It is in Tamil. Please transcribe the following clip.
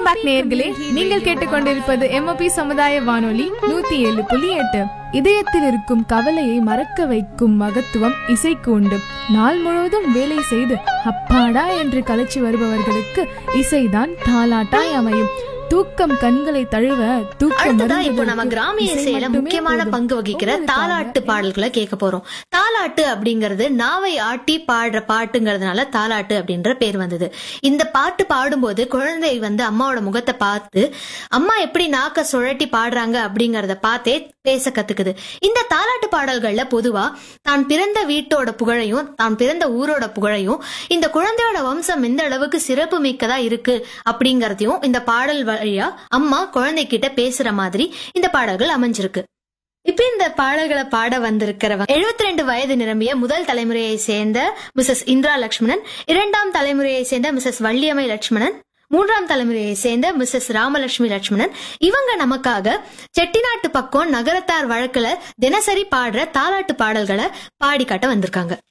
பேக் நேயர்களே நீங்கள் கேட்டுக்கொண்டிருப்பது எம்ஓபி சமுதாய வானொலி நூத்தி ஏழு புள்ளி எட்டு இதயத்தில் இருக்கும் கவலையை மறக்க வைக்கும் மகத்துவம் இசைக்கு உண்டு நாள் முழுவதும் வேலை செய்து அப்பாடா என்று கலைச்சு வருபவர்களுக்கு இசைதான் தாலாட்டாய் அமையும் தூக்கம் கண்களை தழுவ தூக்கம் அடுத்ததா இப்போ நம்ம மருந்துகளுக்கு கிராமிய இசை இசையில மட்டுமே முக்கியமான போதும். பங்கு வகிக்கிற உங்களுக்காக தாலாட்டு பாடல்களை கேட்க போறோம் தாலாட்டு அப்படிங்கிறது நாவை ஆட்டி பாடுற பாட்டுங்கிறதுனால தாலாட்டு அப்படின்ற பேர் வந்தது இந்த பாட்டு பாடும்போது குழந்தை வந்து அம்மாவோட முகத்தை பார்த்து அம்மா எப்படி நாக்க சுழட்டி பாடுறாங்க அப்படிங்கறத பார்த்தே பேச கத்துக்குது இந்த தாலாட்டு பாடல்கள்ல பொதுவா தான் பிறந்த வீட்டோட புகழையும் தான் பிறந்த ஊரோட புகழையும் இந்த குழந்தையோட வம்சம் எந்த அளவுக்கு சிறப்பு மிக்கதா இருக்கு அப்படிங்கறதையும் இந்த பாடல் வழியா அம்மா குழந்தைகிட்ட பேசுற மாதிரி இந்த பாடல்கள் அமைஞ்சிருக்கு இப்ப இந்த பாடல்களை பாட வந்திருக்கிறவங்க 72 ரெண்டு வயது நிரம்பிய முதல் தலைமுறையை சேர்ந்த மிசஸ் இந்திரா லட்சுமணன் இரண்டாம் தலைமுறையை சேர்ந்த மிசஸ் வள்ளியம்மை லட்சுமணன் மூன்றாம் தலைமுறையை சேர்ந்த மிசஸ் ராமலட்சுமி லட்சுமணன் இவங்க நமக்காக செட்டிநாட்டு பக்கம் நகரத்தார் வழக்குல தினசரி பாடுற தாலாட்டு பாடல்களை பாடி காட்ட வந்திருக்காங்க